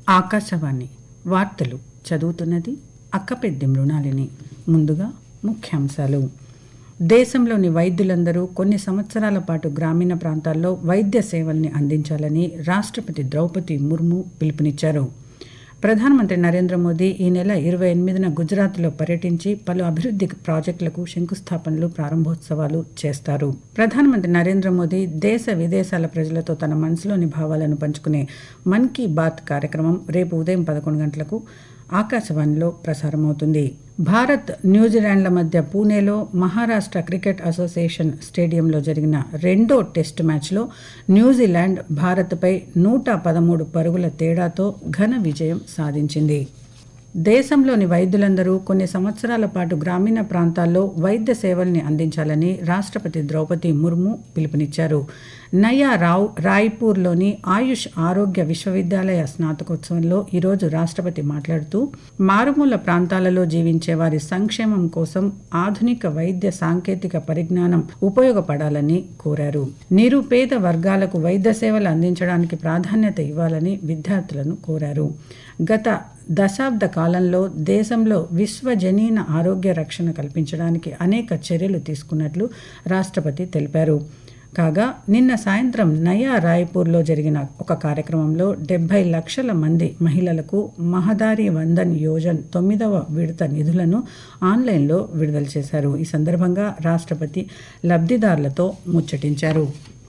ఆకాశవాణి వార్తలు చదువుతున్నది అక్కపెద్ది మృణాలిని ముందుగా ముఖ్యాంశాలు దేశంలోని వైద్యులందరూ కొన్ని సంవత్సరాల పాటు గ్రామీణ ప్రాంతాల్లో వైద్య సేవల్ని అందించాలని రాష్ట్రపతి ద్రౌపది ముర్ము పిలుపునిచ్చారు ప్రధానమంత్రి నరేంద్ర మోదీ ఈ నెల ఇరవై ఎనిమిదిన గుజరాత్లో పర్యటించి పలు అభివృద్ధి ప్రాజెక్టులకు శంకుస్థాపనలు ప్రారంభోత్సవాలు చేస్తారు ప్రధానమంత్రి నరేంద్ర మోదీ దేశ విదేశాల ప్రజలతో తన మనసులోని భావాలను పంచుకునే మన్ కీ బాత్ కార్యక్రమం రేపు ఉదయం పదకొండు గంటలకు ఆకాశవాణిలో ప్రసారమవుతుంది భారత్ న్యూజిలాండ్ల మధ్య పూణేలో మహారాష్ట్ర క్రికెట్ అసోసియేషన్ స్టేడియంలో జరిగిన రెండో టెస్టు మ్యాచ్లో న్యూజిలాండ్ భారత్పై నూట పదమూడు పరుగుల తేడాతో ఘన విజయం సాధించింది దేశంలోని వైద్యులందరూ కొన్ని సంవత్సరాల పాటు గ్రామీణ ప్రాంతాల్లో వైద్య సేవల్ని అందించాలని రాష్ట్రపతి ద్రౌపది ముర్ము పిలుపునిచ్చారు నయా రావ్ రాయ్పూర్లోని ఆయుష్ ఆరోగ్య విశ్వవిద్యాలయ స్నాతకోత్సవంలో ఈరోజు రాష్ట్రపతి మాట్లాడుతూ మారుమూల ప్రాంతాలలో జీవించే వారి సంక్షేమం కోసం ఆధునిక వైద్య సాంకేతిక పరిజ్ఞానం ఉపయోగపడాలని కోరారు నిరుపేద వర్గాలకు వైద్య సేవలు అందించడానికి ప్రాధాన్యత ఇవ్వాలని విద్యార్థులను కోరారు గత దశాబ్ద కాలంలో దేశంలో విశ్వజనీన ఆరోగ్య రక్షణ కల్పించడానికి అనేక చర్యలు తీసుకున్నట్లు రాష్ట్రపతి తెలిపారు కాగా నిన్న సాయంత్రం నయా రాయ్పూర్లో జరిగిన ఒక కార్యక్రమంలో డెబ్బై లక్షల మంది మహిళలకు మహదారి వందన్ యోజన్ తొమ్మిదవ విడత నిధులను ఆన్లైన్లో విడుదల చేశారు ఈ సందర్భంగా రాష్ట్రపతి లబ్ధిదారులతో ముచ్చటించారు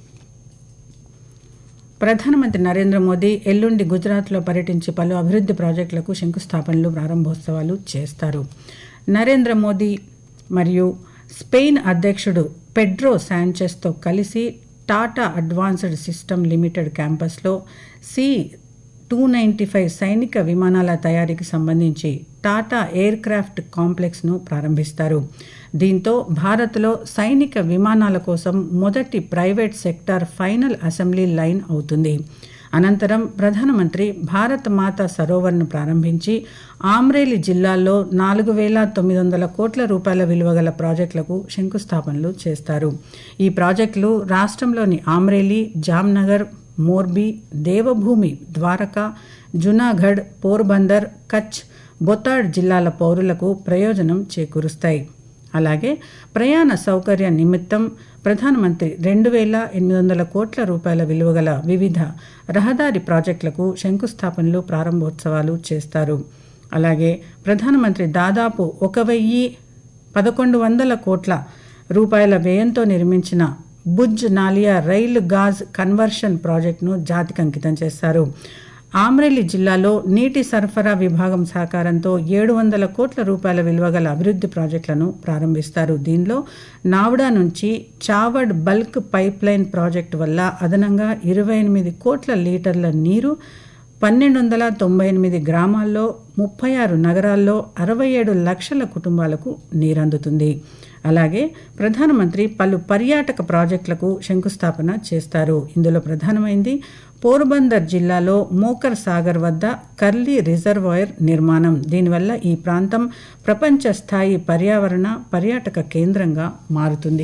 ప్రధానమంత్రి నరేంద్ర మోదీ ఎల్లుండి గుజరాత్లో పర్యటించి పలు అభివృద్ధి ప్రాజెక్టులకు శంకుస్థాపనలు ప్రారంభోత్సవాలు చేస్తారు నరేంద్ర మోదీ మరియు స్పెయిన్ అధ్యక్షుడు పెడ్రో శాంచెస్తో కలిసి టాటా అడ్వాన్స్డ్ సిస్టమ్ లిమిటెడ్ క్యాంపస్లో సి టూ నైంటీ ఫైవ్ సైనిక విమానాల తయారీకి సంబంధించి టాటా ఎయిర్ క్రాఫ్ట్ కాంప్లెక్స్ను ప్రారంభిస్తారు దీంతో భారత్లో సైనిక విమానాల కోసం మొదటి private sector final assembly line అవుతుంది అనంతరం ప్రధానమంత్రి భారత్ మాత సరోవర్ను ప్రారంభించి ఆమ్రేలి జిల్లాల్లో నాలుగు వేల తొమ్మిది వందల కోట్ల రూపాయల విలువ గల ప్రాజెక్టులకు శంకుస్థాపనలు చేస్తారు ఈ ప్రాజెక్టులు రాష్ట్రంలోని ఆమ్రేలి జామ్నగర్ మోర్బీ దేవభూమి ద్వారకా జునాగఢ్ పోర్బందర్ కచ్ బొతాడ్ జిల్లాల పౌరులకు ప్రయోజనం చేకూరుస్తాయి అలాగే ప్రయాణ సౌకర్య నిమిత్తం ప్రధానమంత్రి రెండు వేల ఎనిమిది వందల కోట్ల రూపాయల విలువగల వివిధ రహదారి ప్రాజెక్టులకు శంకుస్థాపనలు ప్రారంభోత్సవాలు చేస్తారు అలాగే ప్రధానమంత్రి దాదాపు ఒక వెయ్యి పదకొండు వందల కోట్ల రూపాయల వ్యయంతో నిర్మించిన బుజ్ నాలియా రైలు గాజ్ కన్వర్షన్ ప్రాజెక్టును జాతికి అంకితం చేస్తారు ఆమ్రేలి జిల్లాలో నీటి సరఫరా విభాగం సహకారంతో ఏడు వందల కోట్ల రూపాయల విలువగల అభివృద్ధి ప్రాజెక్టులను ప్రారంభిస్తారు దీనిలో నావడా నుంచి Chawand bulk pipe line project వల్ల అదనంగా ఇరవై ఎనిమిది కోట్ల లీటర్ల నీరు పన్నెండు వందల తొంభై ఎనిమిది గ్రామాల్లో ముప్పై ఆరు నగరాల్లో అరవై ఏడు లక్షల కుటుంబాలకు నీరందుతుంది అలాగే ప్రధానమంత్రి పలు పర్యాటక ప్రాజెక్టులకు శంకుస్థాపన చేస్తారు ఇందులో ప్రధానమైంది పోర్బందర్ జిల్లాలో మోకర్ సాగర్ వద్ద కర్లీ రిజర్వాయర్ నిర్మాణం దీనివల్ల ఈ ప్రాంతం ప్రపంచ స్థాయి పర్యావరణ పర్యాటక కేంద్రంగా మారుతుంది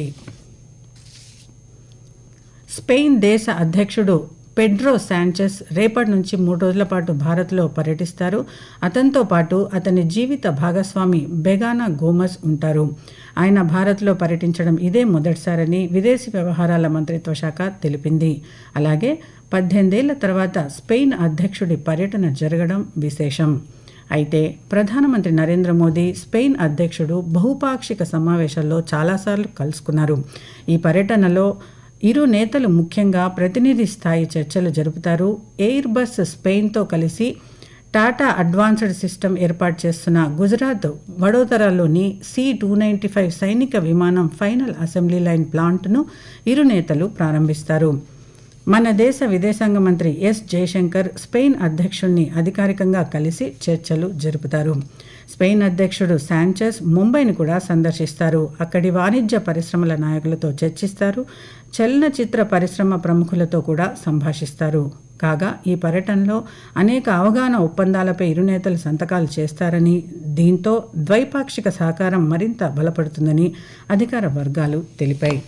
స్పెయిన్ దేశ అధ్యక్షుడు పెడ్రో శాంచెస్ రేపటి నుంచి మూడు రోజుల పాటు భారత్లో పర్యటిస్తారు అతనితో పాటు అతని జీవిత భాగస్వామి బెగానా గోమస్ ఉంటారు ఆయన భారత్లో పర్యటించడం ఇదే మొదటిసారని విదేశీ వ్యవహారాల మంత్రిత్వ శాఖ తెలిపింది అలాగే పద్దెనిమిదేళ్ల తర్వాత స్పెయిన్ అధ్యక్షుడి పర్యటన జరగడం విశేషం అయితే ప్రధానమంత్రి నరేంద్ర మోదీ స్పెయిన్ అధ్యక్షుడు బహుపాక్షిక సమావేశాల్లో చాలాసార్లు కలుసుకున్నారు ఈ పర్యటనలో ఇరు నేతలు ముఖ్యంగా ప్రతినిధి స్థాయి చర్చలు జరుపుతారు ఎయిర్ బస్ స్పెయిన్తో కలిసి టాటా అడ్వాన్స్డ్ సిస్టమ్ ఏర్పాటు చేస్తున్న గుజరాత్ వడోదరాలోని సి టూ నైంటీ ఫైవ్ సైనిక విమానం ఫైనల్ అసెంబ్లీ లైన్ ప్లాంట్ను ఇరు నేతలు ప్రారంభిస్తారు మన దేశ విదేశాంగ మంత్రి ఎస్ జయశంకర్ స్పెయిన్ అధ్యక్షుడిని అధికారికంగా కలిసి చర్చలు జరుపుతారు స్పెయిన్ అధ్యక్షుడు శాంచెస్ ముంబైని కూడా సందర్శిస్తారు అక్కడి వాణిజ్య పరిశ్రమల నాయకులతో చర్చిస్తారు చలనచిత్ర పరిశ్రమ ప్రముఖులతో కూడా సంభాషిస్తారు కాగా ఈ పర్యటనలో అనేక అవగాహన ఒప్పందాలపై ఇరు నేతలు సంతకాలు చేస్తారని దీంతో ద్వైపాక్షిక సహకారం మరింత బలపడుతుందని అధికార వర్గాలు తెలిపాయి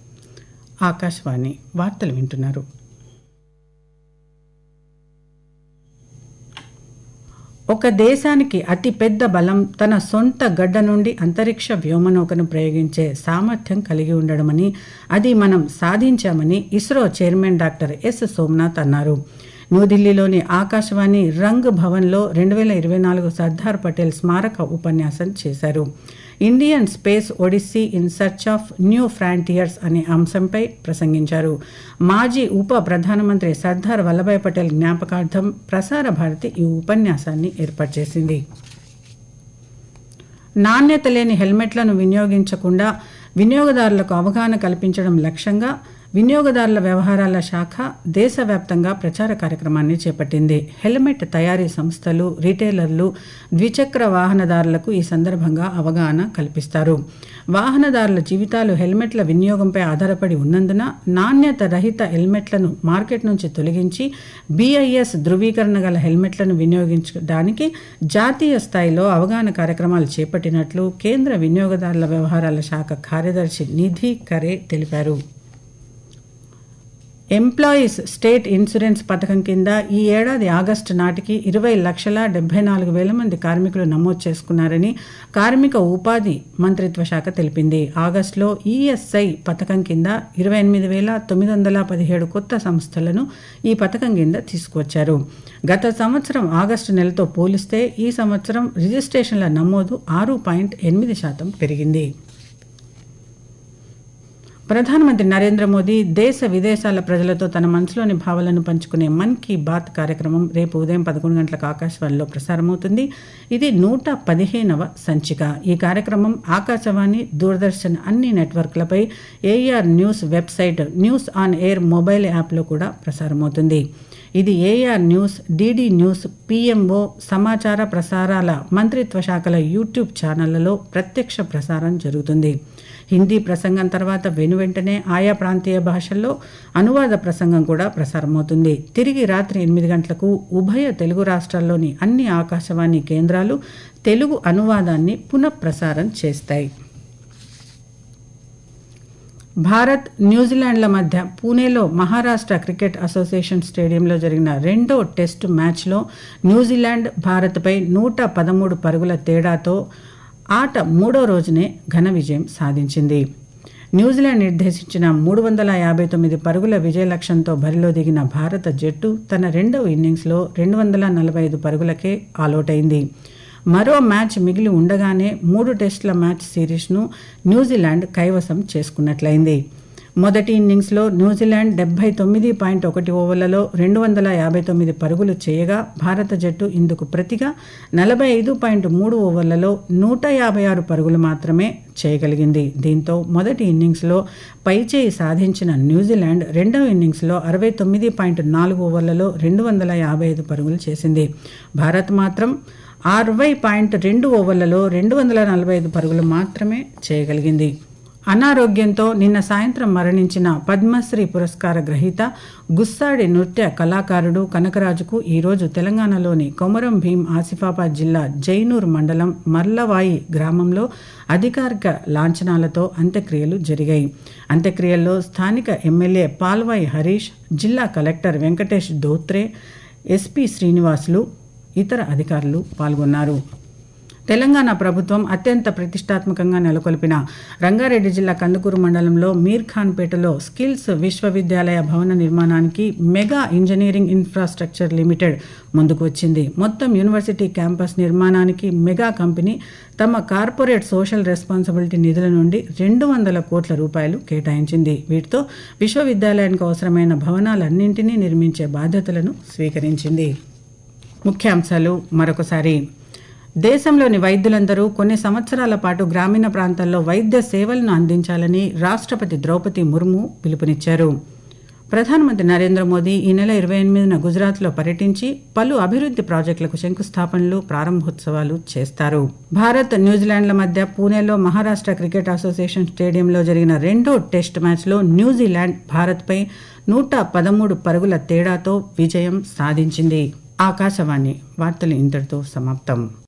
ఆకాశవాణి వార్తలు వింటున్నారు ఒక దేశానికి అతి పెద్ద బలం తన సొంత గడ్డ నుండి అంతరిక్ష వ్యోమనౌకను ప్రయోగించే సామర్థ్యం కలిగి ఉండడమని అది మనం సాధించామని ISRO chairman doctor S Somanath అన్నారు న్యూఢిల్లీలోని ఆకాశవాణి రంగ్ భవన్లో రెండు వేల ఇరవై నాలుగు సర్దార్ పటేల్ స్మారక ఉపన్యాసం చేశారు Indian space odyssey in search of new frontiers అనే అంశంపై ప్రసంగించారు మాజీ ఉప ప్రధానమంత్రి సర్దార్ వల్లభాయ్ పటేల్ జ్ఞాపకార్థం ప్రసార భారతి ఈ ఉపన్యాసాన్ని ఏర్పాటు చేసింది నాణ్యత లేని హెల్మెట్లను వినియోగించకుండా వినియోగదారులకు అవగాహన కల్పించడం లక్ష్యంగా వినియోగదారుల వ్యవహారాల శాఖ దేశవ్యాప్తంగా ప్రచార కార్యక్రమాన్ని చేపట్టింది హెల్మెట్ తయారీ సంస్థలు రిటైలర్లు ద్విచక్ర వాహనదారులకు ఈ సందర్భంగా అవగాహన కల్పిస్తారు వాహనదారుల జీవితాలు హెల్మెట్ల వినియోగంపై ఆధారపడి ఉన్నందున నాణ్యత రహిత హెల్మెట్లను మార్కెట్ నుంచి తొలగించి బీఐఎస్ ధృవీకరణ గల హెల్మెట్లను వినియోగించడానికి జాతీయ స్థాయిలో అవగాహన కార్యక్రమాలు చేపట్టినట్లు కేంద్ర వినియోగదారుల వ్యవహారాల శాఖ కార్యదర్శి నిధి కరే తెలిపారు ఎంప్లాయీస్ స్టేట్ ఇన్సూరెన్స్ పథకం కింద ఈ ఏడాది ఆగస్టు నాటికి ఇరవై లక్షల డెబ్బై నాలుగు వేల మంది కార్మికులు నమోదు చేసుకున్నారని కార్మిక ఉపాధి మంత్రిత్వ శాఖ తెలిపింది ఆగస్టులో ఈఎస్ఐ పథకం కింద ఇరవై ఎనిమిది వేల తొమ్మిది వందల పదిహేడు కొత్త సంస్థలను ఈ పథకం కింద తీసుకువచ్చారు గత సంవత్సరం ఆగస్టు నెలతో పోలిస్తే ఈ సంవత్సరం రిజిస్ట్రేషన్ల నమోదు ఆరు పాయింట్ ఎనిమిది శాతం పెరిగింది ప్రధానమంత్రి నరేంద్ర మోదీ దేశ విదేశాల ప్రజలతో తన మనసులోని భావాలను పంచుకునే మన్ కీ బాత్ కార్యక్రమం రేపు ఉదయం పదకొండు గంటలకు ఆకాశవాణిలో ప్రసారమవుతుంది ఇది నూట పదిహేనవ సంచిక ఈ కార్యక్రమం ఆకాశవాణి దూరదర్శన్ అన్ని నెట్వర్క్లపై AIR news website news on air mobile యాప్లో కూడా ప్రసారమవుతుంది ఇది AIR news DD news PMO సమాచార ప్రసారాల మంత్రిత్వ శాఖల యూట్యూబ్ ఛానళ్లలో ప్రత్యక్ష ప్రసారం జరుగుతుంది హిందీ ప్రసంగం తర్వాత వెను వెంటనే ఆయా ప్రాంతీయ భాషల్లో అనువాద ప్రసంగం కూడా ప్రసారమవుతుంది తిరిగి రాత్రి ఎనిమిది గంటలకు ఉభయ తెలుగు రాష్ట్రాల్లోని అన్ని ఆకాశవాణి కేంద్రాలు తెలుగు అనువాదాన్ని పునఃప్రసారం చేస్తాయి భారత్ న్యూజిలాండ్ల మధ్య పూణేలో మహారాష్ట్ర క్రికెట్ అసోసియేషన్ స్టేడియంలో జరిగిన రెండో టెస్టు మ్యాచ్లో న్యూజిలాండ్ భారత్పై నూట పదమూడు పరుగుల తేడాతో ఆట మూడో రోజునే ఘన విజయం సాధించింది న్యూజిలాండ్ నిర్దేశించిన మూడు వందల యాభై తొమ్మిది పరుగుల విజయ లక్ష్యంతో బరిలో దిగిన భారత జట్టు తన రెండవ ఇన్నింగ్స్లో రెండు వందల నలభై ఐదు పరుగులకే ఆలౌట్ అయింది మరో మ్యాచ్ మిగిలి ఉండగానే మూడు టెస్టుల మ్యాచ్ సిరీస్ను న్యూజిలాండ్ కైవసం చేసుకున్నట్లయింది మొదటి ఇన్నింగ్స్లో న్యూజిలాండ్ డెబ్బై తొమ్మిది పాయింట్ ఒకటి ఓవర్లలో రెండు వందల యాభై తొమ్మిది పరుగులు చేయగా భారత జట్టు ఇందుకు ప్రతిగా నలభై ఐదు పాయింట్ మూడు ఓవర్లలో నూట యాభై ఆరు పరుగులు మాత్రమే చేయగలిగింది దీంతో మొదటి ఇన్నింగ్స్లో పైచేయి సాధించిన న్యూజిలాండ్ రెండవ ఇన్నింగ్స్లో అరవై తొమ్మిది పాయింట్ నాలుగు ఓవర్లలో రెండు వందల యాభై ఐదు పరుగులు చేసింది భారత్ మాత్రం అరవై పాయింట్ రెండు ఓవర్లలో రెండు వందల నలభై ఐదు పరుగులు మాత్రమే చేయగలిగింది అనారోగ్యంతో నిన్న సాయంత్రం మరణించిన పద్మశ్రీ పురస్కార గ్రహీత గుస్సాడి నృత్య కళాకారుడు కనకరాజుకు ఈరోజు తెలంగాణలోని కొమరం భీం ఆసిఫాబాద్ జిల్లా జైనూర్ మండలం మర్లవాయి గ్రామంలో అధికారిక లాంఛనాలతో అంత్యక్రియలు జరిగాయి అంత్యక్రియల్లో స్థానిక ఎమ్మెల్యే పాల్వాయి హరీష్ జిల్లా కలెక్టర్ వెంకటేష్ దోత్రే ఎస్పీ శ్రీనివాసులు ఇతర అధికారులు పాల్గొన్నారు తెలంగాణ ప్రభుత్వం అత్యంత ప్రతిష్టాత్మకంగా నెలకొల్పిన రంగారెడ్డి జిల్లా కందుకూరు మండలంలో మీర్ఖాన్పేటలో స్కిల్స్ విశ్వవిద్యాలయ భవన నిర్మాణానికి మెగా ఇంజనీరింగ్ ఇన్ఫ్రాస్ట్రక్చర్ లిమిటెడ్ ముందుకు వచ్చింది మొత్తం యూనివర్సిటీ క్యాంపస్ నిర్మాణానికి మెగా కంపెనీ తమ కార్పొరేట్ సోషల్ రెస్పాన్సిబిలిటీ నిధుల నుండి రెండు వందల కోట్ల రూపాయలు కేటాయించింది వీటితో విశ్వవిద్యాలయానికి అవసరమైన భవనాలన్నింటినీ నిర్మించే బాధ్యతలను స్వీకరించింది ముఖ్యాంశాలు మరొకసారి దేశంలోని వైద్యులందరూ కొన్ని సంవత్సరాల పాటు గ్రామీణ ప్రాంతాల్లో వైద్య సేవలను అందించాలని రాష్ట్రపతి ద్రౌపది ముర్ము పిలుపునిచ్చారు ప్రధానమంత్రి నరేంద్ర మోదీ ఈ నెల ఇరవై ఎనిమిదిన గుజరాత్లో పర్యటించి పలు అభివృద్ధి ప్రాజెక్టులకు శంకుస్థాపనలు ప్రారంభోత్సవాలు చేస్తారు భారత్ న్యూజిలాండ్ల మధ్య పూణేలో మహారాష్ట్ర క్రికెట్ అసోసియేషన్ స్టేడియంలో జరిగిన రెండో టెస్ట్ మ్యాచ్లో న్యూజిలాండ్ భారత్పై నూట పదమూడు పరుగుల తేడాతో విజయం సాధించింది ఆకాశవాణి వార్తలు ఇంతటితో సమాప్తం